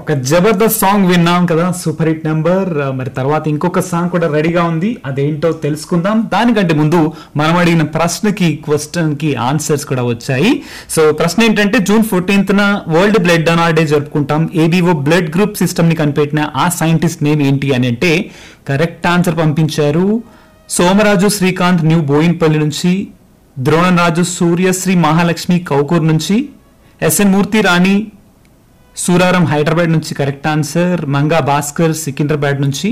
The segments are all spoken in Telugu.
ఒక జబర్దస్త్ సాంగ్ విన్నాం కదా సూపర్ హిట్ నెంబర్ మరి తర్వాత ఇంకొక సాంగ్ కూడా రెడీగా ఉంది అదేంటో తెలుసుకుందాం దానికంటే ముందు మనం అడిగిన ప్రశ్నకి క్వశ్చన్ కి ఆన్సర్స్ కూడా వచ్చాయి సో ప్రశ్న ఏంటంటే జూన్ ఫోర్టీన్త్ న వరల్డ్ బ్లడ్ డొనార్ డే జరుపుకుంటాం ఏబీఓ బ్లడ్ గ్రూప్ సిస్టమ్ ని కనిపెట్టిన ఆ సైంటిస్ట్ నేమ్ ఏంటి అని అంటే కరెక్ట్ ఆన్సర్ పంపించారు సోమరాజు శ్రీకాంత్ న్యూ బోయిన్పల్లి నుంచి ద్రోణరాజు సూర్యశ్రీ మహాలక్ష్మి కౌకూర్ నుంచి ఎస్ఎన్ మూర్తి రాణి సూరారం హైదరాబాద్ నుంచి కరెక్ట్ ఆన్సర్ మంగా భాస్కర్ సికింద్రాబాద్ నుంచి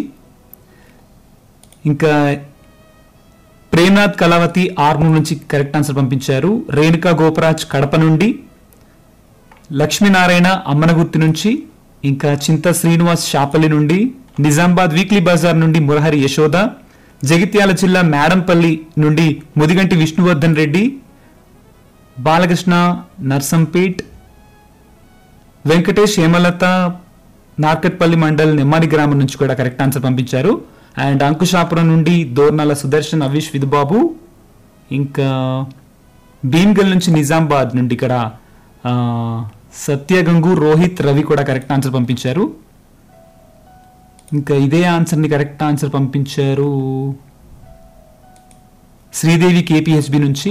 ఇంకా ప్రేమ్నాథ్ కళావతి ఆర్మూర్ నుంచి కరెక్ట్ ఆన్సర్ పంపించారు రేణుకా గోపరాజ్ కడప నుండి లక్ష్మీనారాయణ అమ్మనగుర్తి నుంచి ఇంకా చింత శ్రీనివాస్ షాపల్లి నుండి నిజామాబాద్ వీక్లీ బజార్ నుండి మురహరి యశోద జగిత్యాల జిల్లా మేడంపల్లి నుండి ముదిగంటి విష్ణువర్ధన్ రెడ్డి బాలకృష్ణ నర్సంపేట్ వెంకటేష్ హేమలత నార్కట్పల్లి మండల్ నెమ్మాడి గ్రామం నుంచి కూడా కరెక్ట్ ఆన్సర్ పంపించారు అండ్ అంకుశాపురం నుండి దోర్నాల సుదర్శన్ అవిష్ విధుబాబు ఇంకా భీమ్గల్ నుంచి నిజామాబాద్ నుండి ఇక్కడ ఆ, సత్యగంగు రోహిత్ రవి కూడా కరెక్ట్ ఆన్సర్ పంపించారు ఇంకా ఇదే ఆన్సర్ని కరెక్ట్ ఆన్సర్ పంపించారు శ్రీదేవి కేపీహెచ్బి నుంచి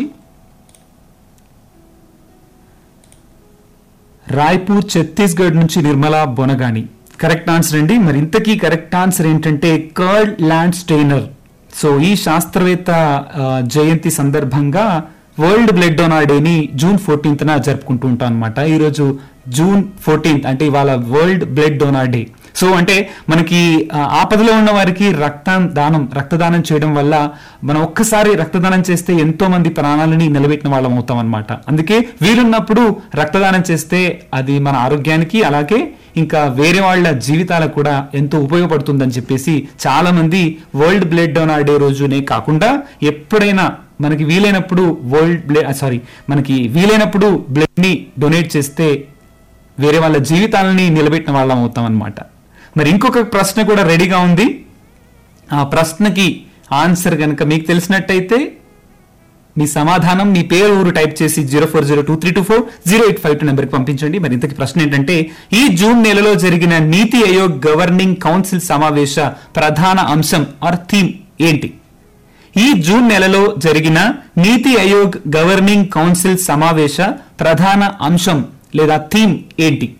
రాయ్పూర్ ఛత్తీస్గఢ్ నుంచి నిర్మలా బొనగాని కరెక్ట్ ఆన్సర్ అండి మరి ఇంతకీ కరెక్ట్ ఆన్సర్ ఏంటంటే కర్ల్ ల్యాండ్ స్టెయినర్ సో ఈ శాస్త్రవేత్త ఆ, జయంతి సందర్భంగా వరల్డ్ బ్లడ్ డొనార్ డేని జూన్ ఫోర్టీన్త్ న జరుపుకుంటూ ఉంటాం అనమాట ఈరోజు జూన్ ఫోర్టీన్త్ అంటే ఇవాళ world blood donor day so అంటే మనకి ఆ, ఆపదలో ఉన్న వారికి రక్తం దానం రక్తదానం చేయడం వల్ల మనం ఒక్కసారి రక్తదానం చేస్తే ఎంతో మంది ప్రాణాలని నిలబెట్టిన వాళ్ళం అవుతాం అనమాట అందుకే వీలున్నప్పుడు రక్తదానం చేస్తే అది మన ఆరోగ్యానికి అలాగే ఇంకా వేరే వాళ్ళ జీవితాలకు కూడా ఎంతో ఉపయోగపడుతుందని చెప్పేసి చాలా మంది వరల్డ్ బ్లడ్ డొనార్ డే రోజునే కాకుండా ఎప్పుడైనా మనకి వీలైనప్పుడు వరల్డ్ బ్లడ్ సారీ మనకి వీలైనప్పుడు బ్లడ్ ని డొనేట్ చేస్తే వేరే వాళ్ళ జీవితాలని నిలబెట్టిన వాళ్ళం అవుతాం అనమాట మరి ఇంకొక ప్రశ్న కూడా రెడీగా ఉంది ఆ ప్రశ్నకి ఆన్సర్ కనుక మీకు తెలిసినట్టయితే మీ సమాధానం మీ పేరు ఊరు టైప్ చేసి zero four zero two three two four zero eight five two నెంబర్కి పంపించండి మరి ఇంతకి ప్రశ్న ఏంటంటే ఈ జూన్ నెలలో జరిగిన నీతి ఆయోగ్ గవర్నింగ్ కౌన్సిల్ సమావేశ ప్రధాన అంశం ఆర్ థీమ్ ఏంటి ఈ జూన్ నెలలో జరిగిన నీతి ఆయోగ్ గవర్నింగ్ కౌన్సిల్ సమావేశ ప్రధాన అంశం లేదా థీమ్ ఏంటి